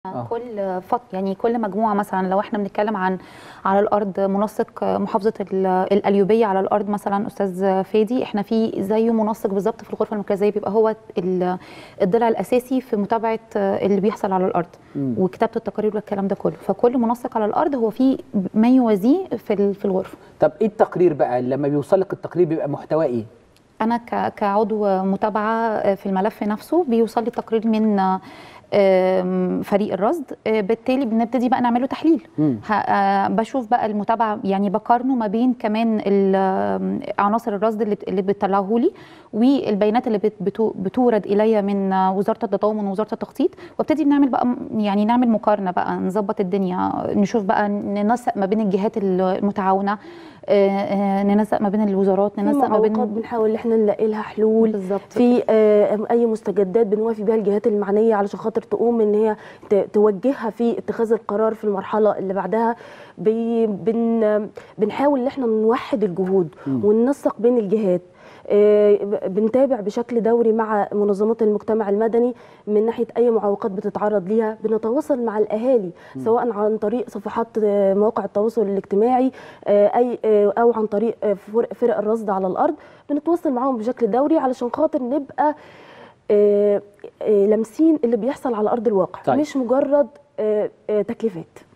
آه. كل فط يعني كل مجموعه مثلا لو احنا بنتكلم عن على الارض منسق محافظه ال- القليوبيه على الارض مثلا استاذ فادي احنا في زيه منسق بالظبط في الغرفه المركزيه بيبقى هو ال- الضلع الاساسي في متابعه اللي بيحصل على الارض مم. وكتابه التقارير والكلام ده كله فكل منسق على الارض هو في ما يوازيه في ال- في الغرفه طب ايه التقرير بقى لما بيوصل لك التقرير بيبقى محتواه ايه انا ك- كعضو متابعه في الملف نفسه بيوصل لي تقرير من آم، فريق الرصد آه، بالتالي بنبتدي بقى نعمله تحليل مم. ه- آه، بشوف بقى المتابعه يعني بقارنه ما بين كمان ال- آم، عناصر الرصد اللي اللي بتطلعه لي والبيانات اللي بت- بتو- بتورد الي من آه، وزاره التضامن ووزاره التخطيط وابتدي نعمل بقى م- يعني نعمل مقارنه بقى نظبط الدنيا نشوف بقى ننسق ما بين الجهات المتعاونه آه، آه، ننسق ما بين الوزارات في ننسق ما معوقات بين بنحاول ان احنا نلاقي لها حلول بالظبط في آه، اي مستجدات بنوافي بها الجهات المعنيه علشان خاطر تقوم ان هي ت- توجهها في اتخاذ القرار في المرحله اللي بعدها بي بن بنحاول ان احنا نوحد الجهود مم. وننسق بين الجهات آه، ب- بنتابع بشكل دوري مع منظمات المجتمع المدني من ناحيه اي معوقات بتتعرض ليها بنتواصل مع الاهالي سواء عن طريق صفحات آه، مواقع التواصل الاجتماعي آه، اي آه، او عن طريق آه، فرق فرق الرصد على الارض بنتواصل معاهم بشكل دوري علشان خاطر نبقى آه، آه، لامسين اللي بيحصل على ارض الواقع طيب. مش مجرد آه، آه، تكليفات